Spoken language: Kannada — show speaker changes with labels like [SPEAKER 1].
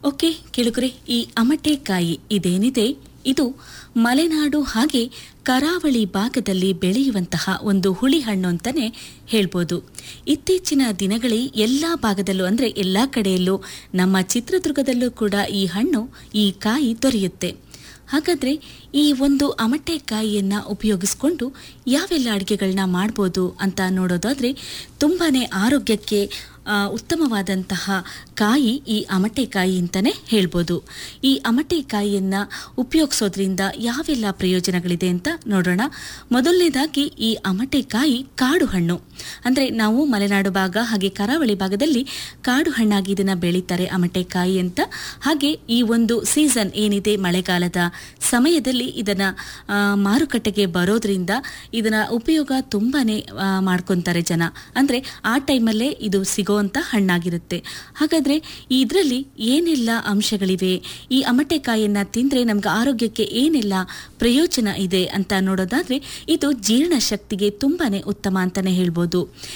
[SPEAKER 1] ಓಕೆ ಕೇಳುಗರೆ ಈ ಅಮಟೆಕಾಯಿ ಇದೇನಿದೆ ಇದು ಮಲೆನಾಡು ಹಾಗೆ ಕರಾವಳಿ ಭಾಗದಲ್ಲಿ ಬೆಳೆಯುವಂತಹ ಒಂದು ಹುಳಿ ಹಣ್ಣು ಅಂತಾನೆ ಹೇಳ್ಬೋದು ಇತ್ತೀಚಿನ ದಿನಗಳೇ ಎಲ್ಲ ಭಾಗದಲ್ಲೂ ಅಂದರೆ ಎಲ್ಲ ಕಡೆಯಲ್ಲೂ ನಮ್ಮ ಚಿತ್ರದುರ್ಗದಲ್ಲೂ ಕೂಡ ಈ ಹಣ್ಣು ಈ ಕಾಯಿ ದೊರೆಯುತ್ತೆ ಹಾಗಾದ್ರೆ ಈ ಒಂದು ಅಮಟೆಕಾಯಿಯನ್ನ ಉಪಯೋಗಿಸ್ಕೊಂಡು ಯಾವೆಲ್ಲ ಅಡುಗೆಗಳನ್ನ ಮಾಡ್ಬೋದು ಅಂತ ನೋಡೋದಾದ್ರೆ ತುಂಬಾನೇ ಆರೋಗ್ಯಕ್ಕೆ ಆ, ಉತ್ತಮವಾದಂತಹ ಕಾಯಿ ಈ ಅಮಟೆಕಾಯಿ ಅಂತಾನೆ ಹೇಳ್ಬೋದು ಈ ಅಮಟೆಕಾಯಿಯನ್ನ ಉಪಯೋಗಿಸೋದ್ರಿಂದ ಯಾವೆಲ್ಲ ಪ್ರಯೋಜನಗಳಿದೆ ಅಂತ ನೋಡೋಣ ಮೊದಲನೇದಾಗಿ ಈ ಅಮಟೆಕಾಯಿ ಕಾಡು ಹಣ್ಣು ಅಂದ್ರೆ ನಾವು ಮಲೆನಾಡು ಭಾಗ ಹಾಗೆ ಕರಾವಳಿ ಭಾಗದಲ್ಲಿ ಕಾಡು ಹಣ್ಣಾಗಿ ಇದನ್ನ ಬೆಳೀತಾರೆ ಅಮಟೆಕಾಯಿ ಅಂತ ಹಾಗೆ ಈ ಒಂದು ಸೀಸನ್ ಏನಿದೆ ಮಳೆಗಾಲದ ಸಮಯದಲ್ಲಿ ಇದನ್ನ ಆ, ಮಾರುಕಟ್ಟೆಗೆ ಬರೋದ್ರಿಂದ ಇದರ ಉಪಯೋಗ ತುಂಬಾನೇ ಆ, ಮಾಡ್ಕೊಂತಾರೆ ಜನ ಅಂದ್ರೆ ಆ ಟೈಮಲ್ಲೇ ಇದು ಸಿಗೋವಂತ ಹಣ್ಣಾಗಿರುತ್ತೆ ಹಾಗಾದ್ರೆ ಇದರಲ್ಲಿ ಏನೆಲ್ಲ ಅಂಶಗಳಿವೆ ಈ ಅಮಟೆಕಾಯಿಯನ್ನ ತಿಂದ್ರೆ ನಮ್ಗೆ ಆರೋಗ್ಯಕ್ಕೆ ಏನೆಲ್ಲ ಪ್ರಯೋಜನ ಇದೆ ಅಂತ ನೋಡೋದಾದ್ರೆ ಇದು ಜೀರ್ಣಶಕ್ತಿಗೆ ತುಂಬಾನೇ ಉತ್ತಮ ಅಂತಾನೆ ಹೇಳ್ಬೋದು